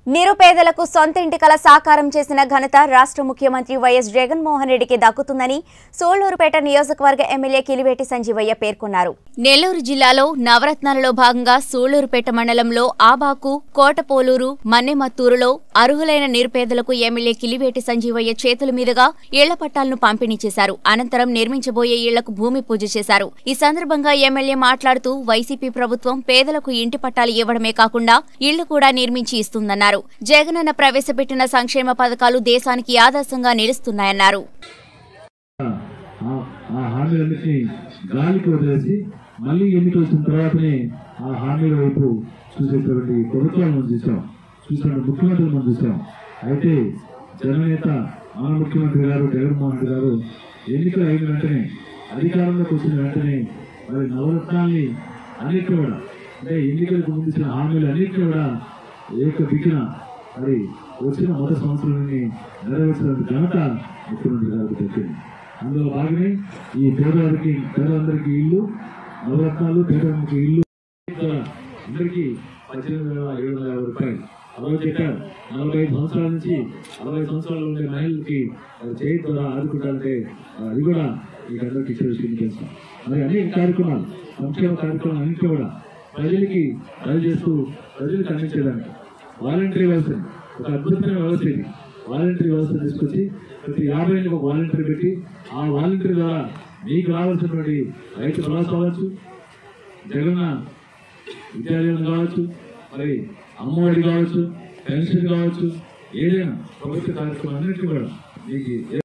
నిరుపేదలకు సొంత ఇంటి కల సాకారం చేసిన ఘనత రాష్ట్ర ముఖ్యమంత్రి వైఎస్ జగన్మోహన్ రెడ్డికి దక్కుతుందని సోళ్లూరుపేట నియోజకవర్గ ఎమ్మెల్యే కిలివేటి సంజీవయ్య పేర్కొన్నారు నెల్లూరు జిల్లాలో నవరత్నాలలో భాగంగా సోళ్లూరుపేట మండలంలో ఆబాకు కోటపోలూరు మన్నెమత్తూరులో అర్హులైన నిరుపేదలకు ఎమ్మెల్యే కిలివేటి సంజీవయ్య చేతుల మీదుగా ఇళ్ల పట్టాలను పంపిణీ చేశారు అనంతరం నిర్మించబోయే ఇళ్లకు భూమి పూజ చేశారు ఈ సందర్భంగా ఎమ్మెల్యే మాట్లాడుతూ వైసీపీ ప్రభుత్వం పేదలకు ఇంటి పట్టాలు ఇవ్వడమే కాకుండా ఇళ్లు కూడా నిర్మించి ఇస్తుందన్నారు జగనన్న ప్రవేశపెట్టిన సంక్షేమ పథకాలు దేశానికి ఆదర్శంగా నిలుస్తున్నాయన్నారు ఆ- ఆ హామీలన్నింటినీ గాలికి వదిలేసి మళ్ళీ ఎన్నికలు వచ్చిన తర్వాతనే ఆ హామీల వైపు చూసేటువంటి ప్రభుత్వాలు మనం చూసాం చూసినటువంటి ముఖ్యమంత్రులు మనం చూసాం అయితే జననేత మన ముఖ్యమంత్రి గారు జగన్మోహన్ రెడ్డి గారు ఎన్నికలు అయిన వెంటనే అధికారంలోకి వచ్చిన వెంటనే మరి నవరత్నాల్ని అన్నిటిని కూడా అంటే ఎన్నికలకు ముందు ఇచ్చిన హామీలు అన్నింటినీ కూడా ఏక దిక్కున మరి వచ్చిన మొదటి సంవత్సరాన్ని నెరవేర్చిన ఘనత ముఖ్యమంత్రి గారికి దక్కింది అందులో భాగమే ఈ పేదవారికి పేదలందరికీ ఇల్లు నవరత్నాలు పేదవారికి ఇల్లు ద్వారా అందరికీ పద్దెనిమిది వేల ఏడు వందల యాభై రూపాయలు అలాగే చెప్పారు నలభై ఐదు సంవత్సరాల నుంచి అరవై సంవత్సరాలు ఉండే మహిళలకి అది చేయి ద్వారా ఆదుకుంటారంటే అది కూడా మీకు అందరికీ చేస్తాం మరి అనేక కార్యక్రమాలు సంక్షేమ కార్యక్రమాలు అన్నింటి కూడా ప్రజలకి చేస్తూ ప్రజలకు అందించేదానికి వాలంటరీ వ్యవస్థ ఒక అద్భుతమైన వ్యవస్థ ఇది వాలంటరీ వ్యవస్థ తీసుకొచ్చి ప్రతి యాభై ఏళ్ళకి ఒక వాలంటరీ పెట్టి ఆ వాలంటరీ ద్వారా మీకు రావాల్సినటువంటి రైతు భరోసా కావచ్చు జగన్న విద్యాలయం కావచ్చు మరి అమ్మఒడి కావచ్చు పెన్షన్ కావచ్చు ఏదైనా ప్రభుత్వ కార్యక్రమం అన్నింటినీ కూడా మీకు